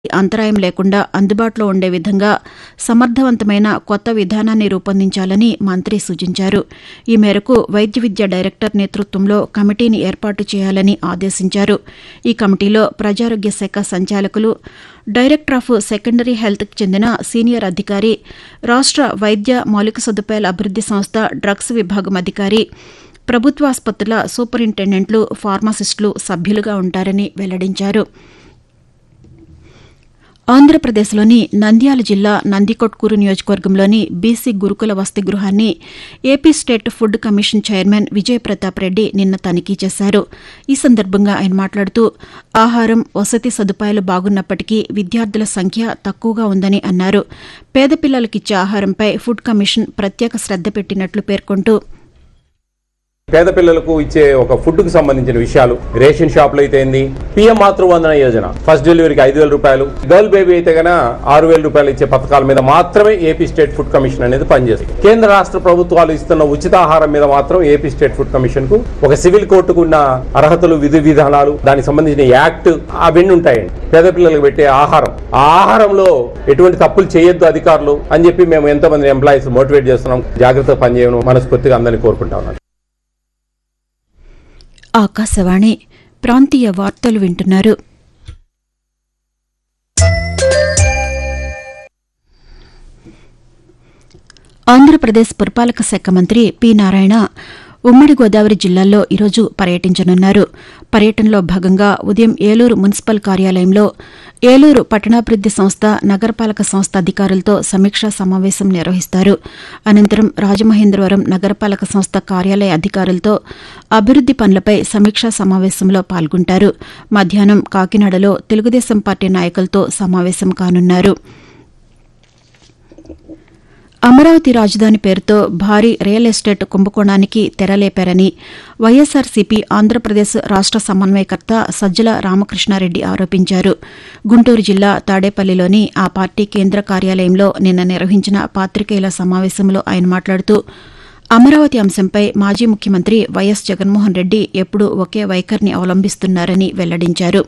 అంతరాయం లేకుండా అందుబాటులో ఉండే విధంగా సమర్థవంతమైన కొత్త విధానాన్ని రూపొందించాలని మంత్రి సూచించారు ఈ మేరకు వైద్య విద్య డైరెక్టర్ నేతృత్వంలో కమిటీని ఏర్పాటు చేయాలని ఆదేశించారు ఈ కమిటీలో ప్రజారోగ్య శాఖ సంచాలకులు డైరెక్టర్ ఆఫ్ సెకండరీ హెల్త్కి చెందిన సీనియర్ అధికారి రాష్ట్ర వైద్య మౌలిక సదుపాయాల అభివృద్ది సంస్థ డ్రగ్స్ విభాగం అధికారి ప్రభుత్వాసుపత్రుల సూపరింటెండెంట్లు ఫార్మసిస్టులు సభ్యులుగా ఉంటారని వెల్లడించారు ఆంధ్రప్రదేశ్లోని నంద్యాల జిల్లా నందికొట్కూరు నియోజకవర్గంలోని బీసీ గురుకుల వసతి గృహాన్ని AP state food commission chairman Vijay Pratap Reddy నిన్న తనిఖీ చేశారు ఈ సందర్భంగా ఆయన మాట్లాడుతూ ఆహారం వసతి సదుపాయాలు బాగున్నప్పటికీ విద్యార్థుల సంఖ్య తక్కువగా ఉందని అన్నారు పేద పిల్లలకిచ్చే ఆహారంపై ఫుడ్ కమిషన్ ప్రత్యేక శ్రద్ద పెట్టినట్లు పేర్కొంటూ పేద పిల్లలకు ఇచ్చే ఒక ఫుడ్ కు సంబంధించిన విషయాలు రేషన్ షాపులు అయితే ఏంది పిఎం మాతృవందన యోజన ఫస్ట్ డెలివరీకి ఐదు వేల రూపాయలు గర్ల్ బేబీ అయితే గన ఆరు వేల రూపాయలు ఇచ్చే పథకాల మీద మాత్రమే ఏపీ స్టేట్ ఫుడ్ కమిషన్ అనేది పనిచేస్తుంది కేంద్ర రాష్ట్ర ప్రభుత్వాలు ఇస్తున్న ఉచిత ఆహారం మీద మాత్రం ఏపీ స్టేట్ ఫుడ్ కమిషన్ కు ఒక సివిల్ కోర్టుకు ఉన్న అర్హతలు విధి విధానాలు దానికి సంబంధించిన యాక్ట్ అవన్నీ ఉంటాయండి పేద పిల్లలకు పెట్టే ఆహారం ఆ ఆహారంలో ఎటువంటి తప్పులు చేయొద్దు అధికారులు అని చెప్పి మేము ఎంతో మంది ఎంప్లాయీస్ మోటివేట్ చేస్తున్నాం జాగ్రత్తగా పనిచేయడం మనస్ఫూర్తిగా అందరినీ కోరుకుంటా ఉన్నాను ఆకాశవాణి ప్రాంతీయ వార్తలు వింటున్నారు ఆంధ్రప్రదేశ్ పురపాలక శాఖ మంత్రి పి నారాయణ ఉమ్మడి గోదావరి జిల్లాల్లో ఈరోజు పర్యటించనున్నారు పర్యటనలో భాగంగా ఉదయం ఏలూరు మున్సిపల్ కార్యాలయంలో ఏలూరు పట్టణాభివృద్ది సంస్థ నగరపాలక సంస్థ అధికారులతో సమీక్షా సమావేశం నిర్వహిస్తారు అనంతరం రాజమహేంద్రవరం నగరపాలక సంస్థ కార్యాలయ అధికారులతో అభివృద్ది పనులపై సమీక్షా సమావేశంలో పాల్గొంటారు మధ్యాహ్నం కాకినాడలో తెలుగుదేశం పార్టీ నాయకులతో సమావేశం కానున్నారు అమరావతి రాజధాని పేరుతో భారీ రియల్ ఎస్టేట్ కుంభకోణానికి తెరలేపారని వైఎస్సార్సీపీ ఆంధ్రప్రదేశ్ రాష్ట సమన్వయకర్త సజ్జల రామకృష్ణారెడ్డి ఆరోపించారు గుంటూరు జిల్లా తాడేపల్లిలోని ఆ పార్టీ కేంద్ర కార్యాలయంలో నిన్న నిర్వహించిన పాతికేయుల సమావేశంలో ఆయన మాట్లాడుతూ అమరావతి అంశంపై మాజీ ముఖ్యమంత్రి వైఎస్ జగన్మోహన్ రెడ్డి ఎప్పుడూ ఒకే వైఖరిని అవలంబిస్తున్నారని వెల్లడించారు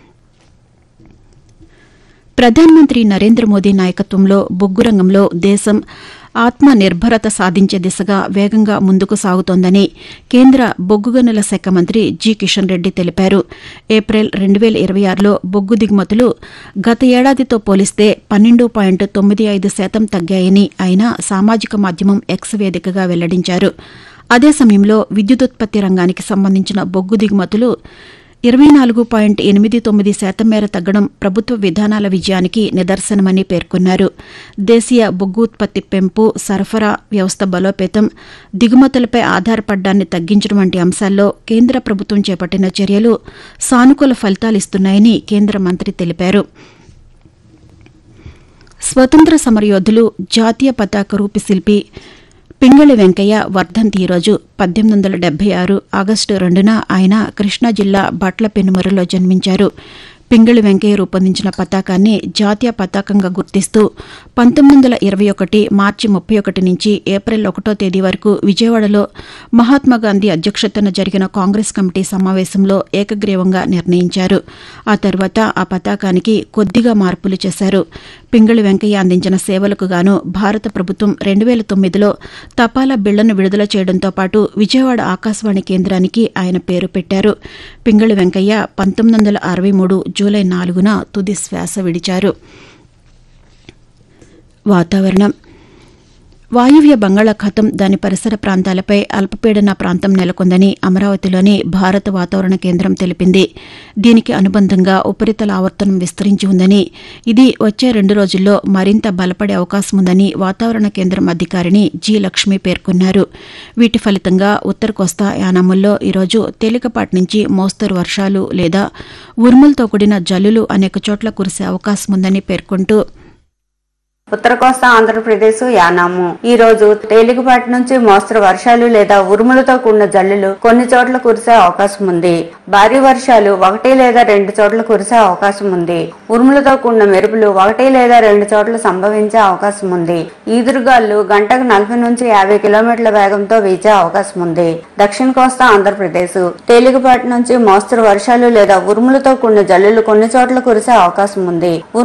ప్రధానమంత్రి నరేంద్ర మోదీ నాయకత్వంలో బొగ్గు రంగంలో దేశం ఆత్మ నిర్భరత సాధించే దిశగా వేగంగా ముందుకు సాగుతోందని కేంద్ర బొగ్గు గనుల శాఖ మంత్రి జి కిషన్ రెడ్డి తెలిపారు ఏప్రిల్ రెండు వేల ఇరవై ఆరులో బొగ్గు దిగుమతులు గత ఏడాదితో పోలిస్తే పన్నెండు పాయింట్ తొమ్మిది ఐదు శాతం తగ్గాయని ఆయన సామాజిక మాధ్యమం ఎక్స్ వేదికగా వెల్లడించారు అదే సమయంలో విద్యుదుత్పత్తి రంగానికి సంబంధించిన బొగ్గు దిగుమతులు ఇరవై నాలుగు పాయింట్ ఎనిమిది తొమ్మిది శాతం మేర తగ్గడం ప్రభుత్వ విధానాల విజయానికి నిదర్శనమని పేర్కొన్నారు దేశీయ బొగ్గు ఉత్పత్తి పెంపు సరఫరా వ్యవస్థ బలోపేతం దిగుమతులపై ఆధారపడ్డాన్ని తగ్గించడం వంటి అంశాల్లో కేంద్ర ప్రభుత్వం చేపట్టిన చర్యలు సానుకూల ఫలితాలిస్తున్నాయని కేంద్ర మంత్రి తెలిపారు స్వతంత్ర సమరయోధులు జాతీయ పతాక రూపశిల్పి పింగళి వెంకయ్య వర్ధంతి ఈరోజు పద్దెనిమిది వందల డెబ్బై ఆరు ఆగస్టు రెండున ఆయన కృష్ణా జిల్లా బట్ల పెనుమరులో జన్మించారు పింగళి వెంకయ్య రూపొందించిన పతాకాన్ని జాతీయ పతాకంగా గుర్తిస్తూ పంతొమ్మిది వందల ఇరవై ఒకటి మార్చి ముప్పై ఒకటి నుంచి ఏప్రిల్ ఒకటో తేదీ వరకు విజయవాడలో మహాత్మాగాంధీ అధ్యక్షతన జరిగిన కాంగ్రెస్ కమిటీ సమావేశంలో ఏకగ్రీవంగా నిర్ణయించారు ఆ తర్వాత ఆ పతాకానికి కొద్దిగా మార్పులు చేశారు పింగళి వెంకయ్య అందించిన సేవలకు గాను భారత ప్రభుత్వం రెండు వేల తొమ్మిదిలో తపాలా బిళ్లను విడుదల చేయడంతో పాటు విజయవాడ ఆకాశవాణి కేంద్రానికి ఆయన పేరు పెట్టారు పింగళి వెంకయ్య పంతొమ్మిది వందల అరవై మూడు జూలై నాలుగున తుది శ్వాస విడిచారు వాతావరణం వాయువ్య బంగాళాఖాతం దాని పరిసర ప్రాంతాలపై అల్పపీడన ప్రాంతం నెలకొందని అమరావతిలోని భారత వాతావరణ కేంద్రం తెలిపింది దీనికి అనుబంధంగా ఉపరితల ఆవర్తనం విస్తరించి ఉందని ఇది వచ్చే రెండు రోజుల్లో మరింత బలపడే అవకాశం ఉందని వాతావరణ కేంద్రం అధికారిని జి లక్ష్మి పేర్కొన్నారు వీటి ఫలితంగా ఉత్తర కోస్తా యానాముల్లో ఈరోజు తేలికపాటి నుంచి మోస్తరు వర్షాలు లేదా ఉరుములతో కూడిన జల్లులు అనేక చోట్ల కురిసే అవకాశం ఉందని పేర్కొంటూ ఉత్తర కోస్తా ఆంధ్రప్రదేశ్ యానాము ఈ రోజు తేలికపాటి నుంచి మోస్తరు వర్షాలు లేదా ఉరుములతో కూడిన జల్లులు కొన్ని చోట్ల కురిసే అవకాశం ఉంది భారీ వర్షాలు ఒకటి లేదా రెండు చోట్ల కురిసే అవకాశం ఉంది ఉరుములతో కూడిన మెరుపులు ఒకటి లేదా రెండు చోట్ల సంభవించే అవకాశం ఉంది ఈదురుగాలు గంటకు నలభై నుంచి యాభై కిలోమీటర్ల వేగంతో వీచే అవకాశం ఉంది దక్షిణ కోస్తా ఆంధ్రప్రదేశ్ తేలికపాటి నుంచి మోస్తరు వర్షాలు లేదా ఉరుములతో కూడిన జల్లులు కొన్ని చోట్ల కురిసే అవకాశం ఉంది